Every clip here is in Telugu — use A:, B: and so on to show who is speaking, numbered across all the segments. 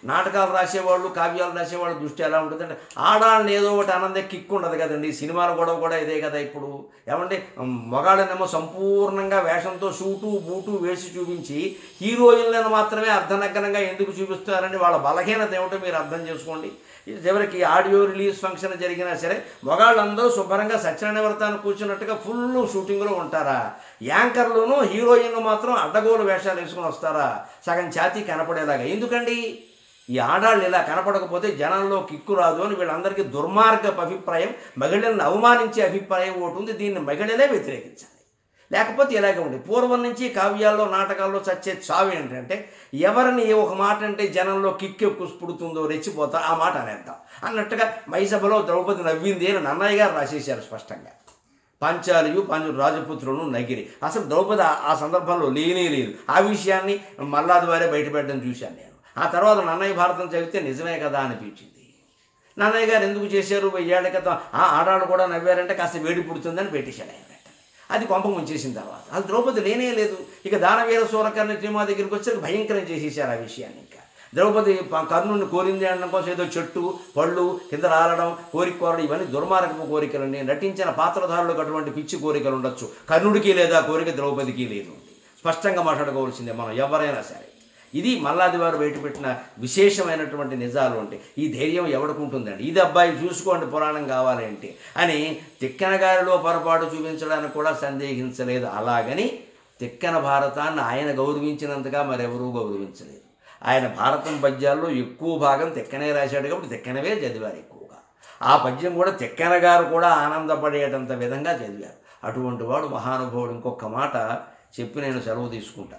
A: నాటకాలు రాసేవాళ్ళు కావ్యాలు రాసేవాళ్ళ దృష్టి ఎలా ఉంటుందంటే ఆడాళ్ళని ఏదో ఒకటి ఆనంద కిక్ ఉండదు కదండి సినిమాల గొడవ కూడా ఇదే కదా ఇప్పుడు ఏమంటే మగాళ్ళనేమో సంపూర్ణంగా వేషంతో సూటు బూటు వేసి చూపించి హీరోయిన్లను మాత్రమే అర్ధనగ్నంగా ఎందుకు చూపిస్తారని వాళ్ళ బలహీనత ఏమిటో మీరు అర్థం చేసుకోండి ఇది చివరికి ఆడియో రిలీజ్ ఫంక్షన్ జరిగినా సరే మగాళ్ళందరూ శుభ్రంగా సత్యనారాయణ వ్రతాన్ని కూర్చున్నట్టుగా ఫుల్ షూటింగ్లో ఉంటారా యాంకర్లోనూ హీరోయిన్లు మాత్రం అడ్డగోలు వేషాలు వేసుకుని వస్తారా సగం ఛాతీ కనపడేలాగా ఎందుకండి ఈ ఆడాళ్ళు ఇలా కనపడకపోతే జనంలో కిక్కు రాదు అని వీళ్ళందరికీ దుర్మార్గపు అభిప్రాయం మహిళలను అవమానించే అభిప్రాయం ఒకటి ఉంది దీన్ని మహిళలే వ్యతిరేకించాలి లేకపోతే ఇలాగే ఉంది పూర్వం నుంచి కావ్యాల్లో నాటకాల్లో చచ్చే చావు ఏంటంటే ఎవరిని ఒక మాట అంటే జనంలో కిక్కు పుడుతుందో రెచ్చిపోతా ఆ మాట అనేద్దాం అన్నట్టుగా మైసభలో ద్రౌపది నవ్వింది అని నన్నయ్య గారు రాసేశారు స్పష్టంగా పాంచాలియు పంచు రాజపుత్రులను నగిరి అసలు ద్రౌపది ఆ- ఆ సందర్భంలో లేనే లేదు ఆ విషయాన్ని మల్లాది వారే బయటపెట్టడం చూశాను నేను ఆ తర్వాత నన్నయ్య భారతం చదివితే నిజమే కదా అనిపించింది నన్నయ్య గారు ఎందుకు చేశారు వెయ్యేళ్ల క్రితం ఆ ఆడాళ్ళు కూడా నవ్వారంటే కాస్త వేడి పుడుతుందని పెట్టేశాడు ఆయన వెంటనే. అది కొంప ముంచేసిన తర్వాత అది ద్రౌపది లేనే లేదు ఇక దానవీర సూరకర్ణ సినిమా దగ్గరికి వచ్చి భయంకరం చేసేసారు ఆ విషయాన్ని ఇంకా ద్రౌపది ప- కర్ణుని కోరింది అనడం కోసం ఏదో చెట్టు పళ్ళు కింద రాలడం కోరిక కోరడం ఇవన్నీ దుర్మార్గపు కోరికలండి నటించిన పాత్రధారులకు అటువంటి పిచ్చి కోరికలు ఉండొచ్చు కర్ణుడికి లేదా కోరిక ద్రౌపదికి లేదు స్పష్టంగా మాట్లాడుకోవాల్సిందే మనం ఎవరైనా సరే ఇది మల్లాది వారు బయటపెట్టిన విశేషమైనటువంటి నిజాలు అంటే ఈ ధైర్యం ఎవరికి ఉంటుందండి ఇది అబ్బాయి చూసుకోండి పురాణం కావాలంటే అని తిక్కన గారిలో పొరపాటు చూపించడానికి కూడా సందేహించలేదు అలాగని తిక్కన భారతాన్ని ఆయన గౌరవించినంతగా మరెవరూ గౌరవించలేదు ఆయన భారతం పద్యాల్లో ఎక్కువ భాగం తిక్కనే రాశాడు కాబట్టి తిక్కనవే చదివారు ఎక్కువగా ఆ పద్యం కూడా తిక్కన గారు కూడా ఆనందపడేటంత విధంగా చదివారు అటువంటి వాడు మహానుభావుడు ఇంకొక మాట చెప్పి నేను సెలవు తీసుకుంటా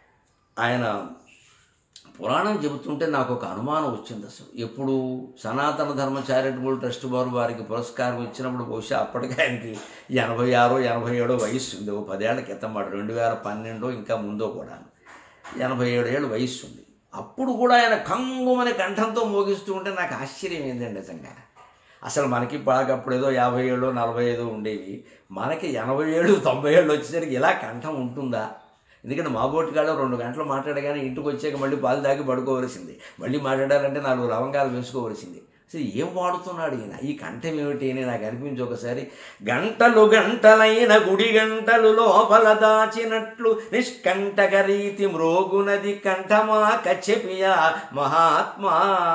A: ఆయన పురాణం చెబుతుంటే నాకు ఒక అనుమానం వచ్చింది అసలు ఎప్పుడు సనాతన ధర్మ చారిటబుల్ ట్రస్ట్ వారు వారికి పురస్కారం ఇచ్చినప్పుడు బహుశా అప్పటికి ఆయనకి ఎనభై ఆరో ఎనభై ఏడో వయస్సు ఉంది ఓ పదేళ్ల క్రితం మాట రెండు వేల పన్నెండో ఇంకా ముందో కూడా ఎనభై ఏడు ఏళ్ళు వయస్సు ఉంది అప్పుడు కూడా ఆయన కంగుమని కంఠంతో మోగిస్తూ ఉంటే నాకు ఆశ్చర్యం ఏందండి నిజంగా అసలు మనకి బాగా అప్పుడు ఏదో యాభై ఏళ్ళు నలభై ఐదు ఉండేవి మనకి ఎనభై ఏళ్ళు తొంభై ఏళ్ళు వచ్చేసరికి ఇలా కంఠం ఉంటుందా ఎందుకంటే మా బోటికాడ రెండు గంటలు మాట్లాడగానే ఇంటికి వచ్చాక మళ్ళీ పాలు తాగి పడుకోవలసింది మళ్ళీ మాట్లాడాలంటే నాలుగు లవంగాలు వేసుకోవలసింది అసలు ఏం వాడుతున్నాడు ఈయన ఈ కంఠం ఏమిటి అని నాకు అనిపించి ఒకసారి గంటలు గంటలైన గుడి గంటలు లోపల దాచినట్లు నిష్కంటక రీతి మ్రోగునది కంఠమా కచ్చపియా మహాత్మా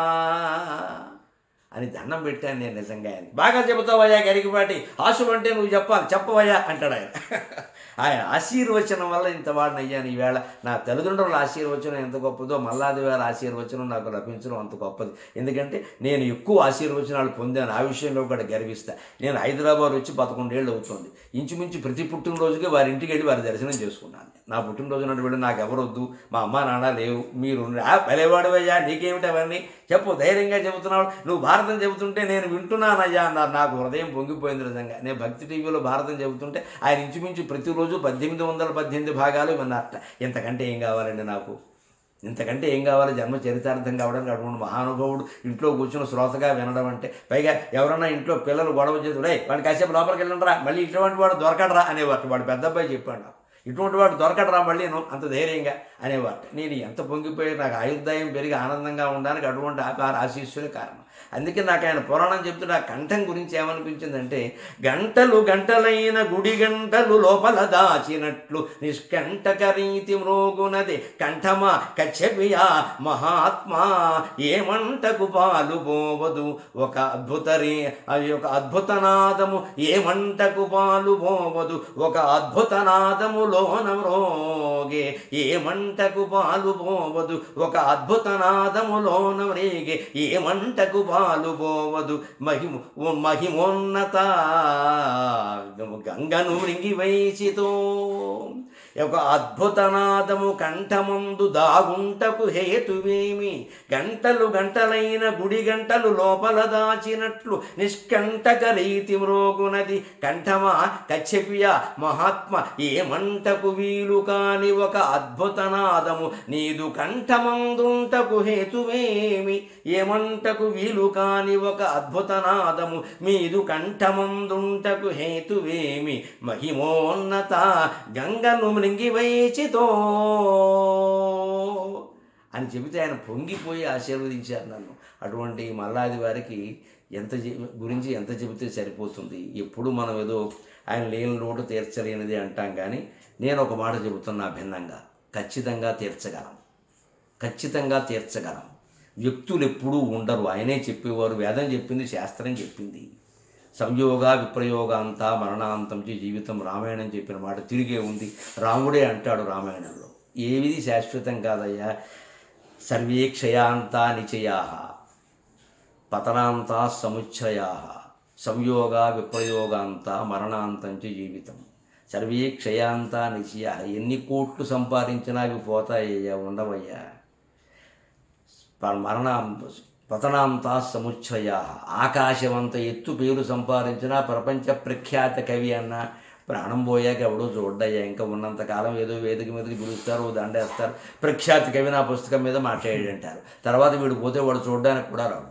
A: అని దండం పెట్టాను నేను నిజంగా ఆయన బాగా చెబుతావయ్యా గరికిపాటి ఆశు అంటే నువ్వు చెప్పాలి చెప్పవయ్యా అంటాడు ఆయన ఆయన ఆశీర్వచనం వల్ల ఇంత వాడిని అయ్యాను ఈవేళ నా తల్లిదండ్రుల ఆశీర్వచనం ఎంత గొప్పదో మల్లాది వారి ఆశీర్వచనం నాకు లభించడం అంత గొప్పది ఎందుకంటే నేను ఎక్కువ ఆశీర్వచనాలు పొందాను ఆ విషయంలో కూడా గర్విస్తా నేను హైదరాబాద్ వచ్చి పదకొండేళ్ళు అవుతుంది ఇంచుమించు ప్రతి పుట్టినరోజుకి వారి ఇంటికి వెళ్ళి వారి దర్శనం చేసుకున్నాను నా పుట్టినరోజు నాడు వెళ్ళి నాకు ఎవరొద్దు మా అమ్మ నాన్న లేవు మీరు ఆ పలేవాడువయ్యా నీకేమిటి అవన్నీ చెప్పు ధైర్యంగా చెబుతున్నావు నువ్వు భారతం చెబుతుంటే నేను వింటున్నానయ్యా అన్నారు నాకు హృదయం పొంగిపోయింది నిజంగా నేను భక్తి టీవీలో భారతం చెబుతుంటే ఆయన ఇంచుమించు ప్రతిరోజు పద్దెనిమిది వందల పద్దెనిమిది భాగాలు విన్నారట ఇంతకంటే ఏం కావాలండి నాకు ఇంతకంటే ఏం కావాలి జన్మ చరితార్థం కావడానికి అటువంటి మహానుభావుడు ఇంట్లో కూర్చుని శ్రోతగా వినడం అంటే పైగా ఎవరన్నా ఇంట్లో పిల్లలు గొడవ చేసి రే వాడిని కాసేపు లోపలికి వెళ్ళండిరా మళ్ళీ ఇటువంటి వాడు దొరకడరా అనేవాడు వాడు పెద్ద అబ్బాయి చెప్పాడు నాకు ఇటువంటి వాడు దొరకడరా మళ్ళీ నువ్వు అంత ధైర్యంగా అనేవాడు నేను ఎంత పొంగిపోయి నాకు ఆయుర్దాయం పెరిగి ఆనందంగా ఉండడానికి అటువంటి ఆకార ఆశీస్సులే కారణం అందుకే నాకు ఆయన పురాణం చెప్తుంటే ఆ కంఠం గురించి ఏమనిపించిందంటే గంటలు గంటలైన గుడి గంటలు లోపల దాచినట్లు నిష్కంటక రీతి మ్రోగునది కంఠమా కచ్చపియా మహాత్మా ఏమంటకు పాలు పోవదు ఒక అద్భుత రీ అది ఒక అద్భుతనాదము ఏమంటకు పాలు పోవదు ఒక అద్భుతనాదములోన మ్రోగే ఏమంటకు పాలు పోవదు ఒక అద్భుతనాదములోన మ్రేగే ఏమంటకు పాలు పోవదు మహిమ మహిమోన్నత గంగను మృంగి వైచితో ఒక అద్భుతనాదము కంఠమందు దాగుంటకు హేతువేమి గంటలు గంటలైన గుడి గంటలు లోపల దాచినట్లు నిష్కంటక రీతి మ్రోగునది కంఠమా కచ్చపియ మహాత్మ ఏమంటకు వీలు కాని ఒక అద్భుతనాదము నీదు కంఠమందుంటకు హేతువేమి ఏమంటకు వీలు కాని ఒక అద్భుతనాదము మీదు కంఠమందుంటకు హేతువేమి మహిమోన్నత గంగను మృంగి వైచితో అని చెబితే ఆయన పొంగిపోయి ఆశీర్వదించారు నన్ను అటువంటి మల్లాది వారికి ఎంత చె- గురించి ఎంత చెబితే సరిపోతుంది ఎప్పుడు మనం ఏదో ఆయన లేని లోటు తీర్చలేనిది అంటాం కానీ నేను ఒక మాట చెబుతున్నా భిన్నంగా ఖచ్చితంగా తీర్చగలం ఖచ్చితంగా తీర్చగలం వ్యక్తులు ఎప్పుడూ ఉండరు ఆయనే చెప్పేవారు వేదం చెప్పింది శాస్త్రం చెప్పింది సంయోగ విప్రయోగాంత మరణాంతం చే జీవితం రామాయణం చెప్పిన మాట తిరిగే ఉంది రాముడే అంటాడు రామాయణంలో ఏవిది శాశ్వతం కాదయ్యా సర్వే క్షయాంతా నిచయా పతనాంతా సముచ్చయా సంయోగ విప్రయోగాంత మరణాంతం చ జీవితం సర్వే క్షయాంతా నిచయ ఎన్ని కోట్లు సంపాదించినా అవి పోతాయ్యా ఉండవయ్యా ప- మరణ పతనాంతా సముచ్చయ ఆకాశమంత ఎత్తు పేరు సంపాదించిన ప్రపంచ ప్రఖ్యాత కవి అన్న ప్రాణం పోయాక ఎవడో చూడ్డయ్యా ఇంకా ఉన్నంతకాలం ఏదో వేదిక మీదకి పిలుస్తారు ఓ దండేస్తారు ప్రఖ్యాత కవి నా పుస్తకం మీద మాట్లాడాడంటారు తర్వాత వీడు పోతే వాడు చూడడానికి కూడా రాడు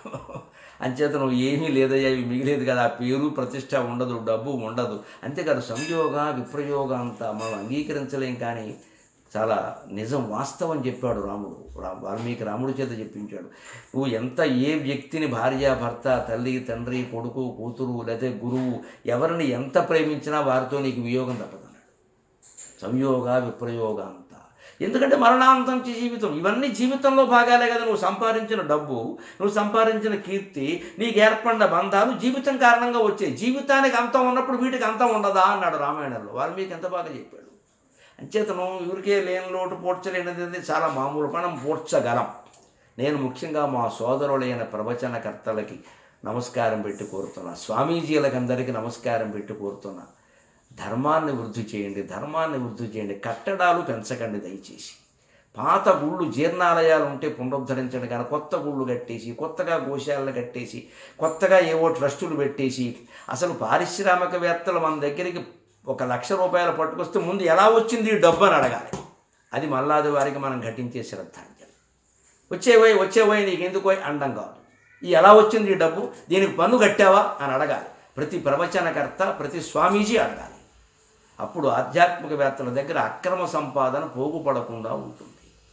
A: అంచేత నువ్వు ఏమీ లేదయ్యా ఇవి మిగిలేదు కదా ఆ పేరు ప్రతిష్ట ఉండదు డబ్బు ఉండదు అంతేకాదు సంయోగ విప్రయోగ అంతా మనం అంగీకరించలేం కానీ చాలా నిజం వాస్తవం చెప్పాడు రాముడు రా- వాల్మీకి రాముడి చేత చెప్పించాడు నువ్వు ఎంత ఏ వ్యక్తిని భార్య భర్త తల్లి తండ్రి కొడుకు కూతురు లేదా గురువు ఎవరిని ఎంత ప్రేమించినా వారితో నీకు వియోగం తప్పదన్నాడు సంయోగ విప్రయోగ అంతా ఎందుకంటే మరణాంతం చే జీవితం ఇవన్నీ జీవితంలో భాగాలే కదా నువ్వు సంపాదించిన డబ్బు నువ్వు సంపాదించిన కీర్తి నీకు ఏర్పడిన బంధాలు జీవితం కారణంగా వచ్చాయి జీవితానికి అంతం ఉన్నప్పుడు వీటికి అంతం ఉండదా అన్నాడు రామాయణంలో వాల్మీకి ఎంత బాగా చెప్పాడు అంచేతను ఊరికే లేని లోటు పూడ్చలేనిది అనేది చాలా మామూలు మనం పూడ్చగలం నేను ముఖ్యంగా మా సోదరులైన ప్రవచనకర్తలకి నమస్కారం పెట్టి కోరుతున్నా స్వామీజీలకు అందరికీ నమస్కారం పెట్టి కోరుతున్నా ధర్మాన్ని వృద్ధి చేయండి ధర్మాన్ని వృద్ధి చేయండి కట్టడాలు పెంచకండి దయచేసి పాత గుళ్ళు జీర్ణాలయాలు ఉంటే పునరుద్ధరించండి కానీ కొత్త గుళ్ళు కట్టేసి కొత్తగా గోశాలను కట్టేసి కొత్తగా ఏవో ట్రస్టులు పెట్టేసి అసలు పారిశ్రామికవేత్తలు మన దగ్గరికి ఒక లక్ష రూపాయలు పట్టుకొస్తే ముందు ఎలా వచ్చింది ఈ డబ్బు అని అడగాలి అది మల్లాది వారికి మనం ఘటించే శ్రద్ధాంజలి వచ్చేవోయ్ వచ్చేవోయ్ నీకు ఎందుకు అండం కాదు ఈ ఎలా వచ్చింది ఈ డబ్బు దీనికి పన్ను కట్టావా అని అడగాలి ప్రతి ప్రవచనకర్త ప్రతి స్వామీజీ అడగాలి అప్పుడు ఆధ్యాత్మికవేత్తల దగ్గర అక్రమ సంపాదన పోగుపడకుండా ఉంటుంది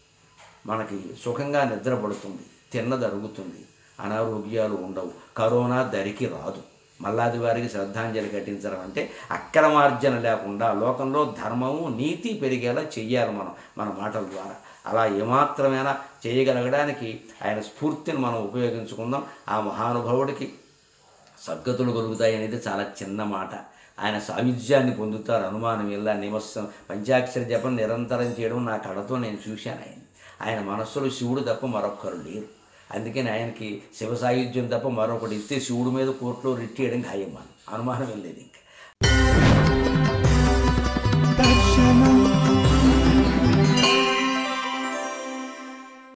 A: మనకి సుఖంగా నిద్రపడుతుంది తిన్నది అరుగుతుంది అనారోగ్యాలు ఉండవు కరోనా దరికి రాదు మల్లాది వారికి శ్రద్ధాంజలి ఘటించడం అంటే అక్రమార్జన లేకుండా లోకంలో ధర్మము నీతి పెరిగేలా చెయ్యాలి మనం మన మాటల ద్వారా అలా ఏమాత్రమైనా చేయగలగడానికి ఆయన స్ఫూర్తిని మనం ఉపయోగించుకుందాం ఆ మహానుభావుడికి సద్గతులు కలుగుతాయి అనేది చాలా చిన్న మాట ఆయన సాయుధ్యాన్ని పొందుతారు అనుమానం ఇలా నిమస్సం పంచాక్షర జపం నిరంతరం చేయడం నా కళతో నేను చూశాను ఆయన ఆయన మనస్సులో శివుడు తప్ప మరొక్కరు లేరు అందుకని ఆయనకి శివ సాయుధ్యం తప్ప మరొకటి ఇస్తే శివుడి మీద కోర్టులో రిట్ చేయడం ఖాయం మనం అనుమానం ఏం లేదు ఇంకా